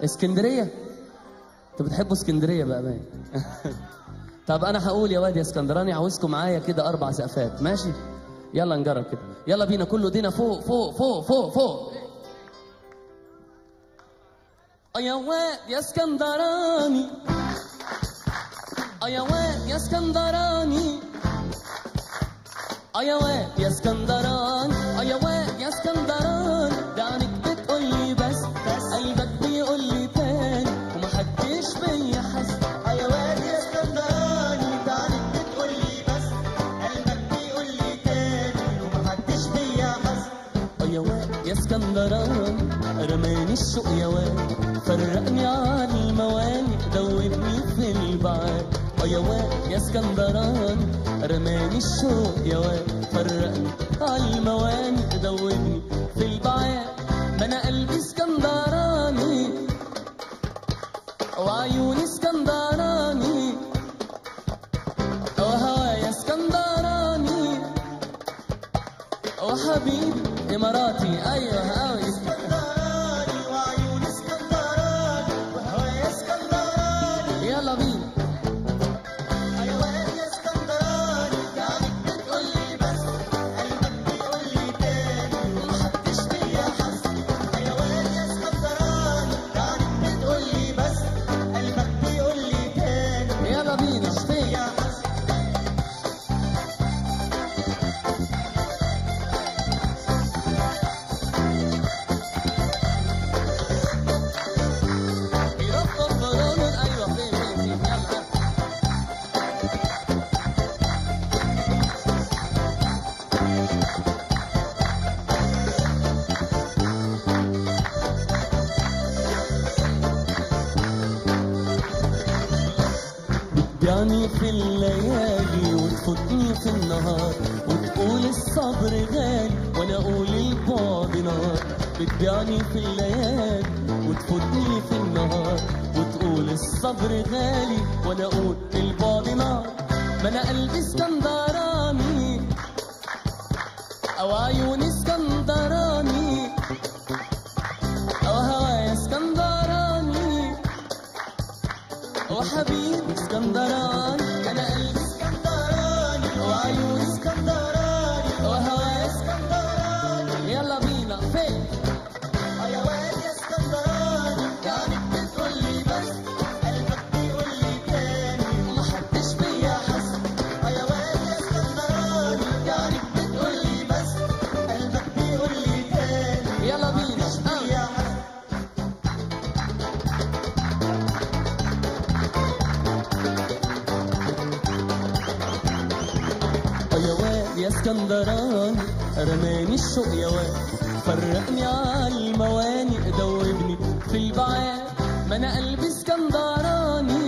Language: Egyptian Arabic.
اسكندريه انتوا بتحبوا اسكندريه بقى باين طب انا هقول يا واد يا اسكندراني عاوزكم معايا كده اربع سقفات ماشي يلا نجرب كده يلا بينا كله ايدينا فوق فوق فوق فوق فوق اه يا واد يا اسكندراني اه يا واد يا اسكندراني اه يا واد يا اسكندراني اه يا واد يا اسكندراني ده عنك بتقول لي بس بس قلبك بيقول لي تاني ومحدش بيا حس اه يا واد يا اسكندراني تعالك بتقول لي بس قلبك بيقول لي تاني ومحدش بيا حس اه يا واد يا اسكندراني رماني الشوق يا واد فرقني عن المواني دوبني في البعاد اه يا واد يا اسكندراني رماني الشوق يا واد فرقني عن المواني دوبني في البعاد ما انا قلبي اسكندراني وعيوني اسكندراني وهوايا اسكندراني وحبيبي اماراتي ايوه قوي اسكندراني وعيون اسكندراني وهوايا اسكندراني يلا بينا اه يا واد يا اسكندراني تعالك بتقول لي بس قلبك بيقول لي تاني ومحدش بيا حس اه يا واد يا اسكندراني تعالك بتقول لي بس قلبك بيقول لي تاني يلا بينا فين يا حس ايوه فين فين فين يلا بتبيعني في الليالي وتفوتني في النهار وتقول الصبر غالي وانا اقول البعد نار بتبيعني في الليالي وتفوتني في النهار وتقول الصبر غالي وانا اقول البعد نار ما انا قلبي اسكندراني او عيوني اسكندراني او هوايا اسكندراني وحبيبي اسكندراني انا قلبي اسكندراني وعيوني اسكندراني وهوايا اسكندراني يلا بينا فين اه يا واد يا اسكندراني كانك بتقول لي بس قلبك بيقول لي تاني ومحدش بيا حس اه يا واد يا اسكندراني كانك بتقول لي بس قلبك بيقول لي تاني يلا بينا آه. يا حسن اه يا واد يا اسكندراني رماني الشوق يا واد فرقني على المواني دوبني في البعاد ما انا قلبي اسكندراني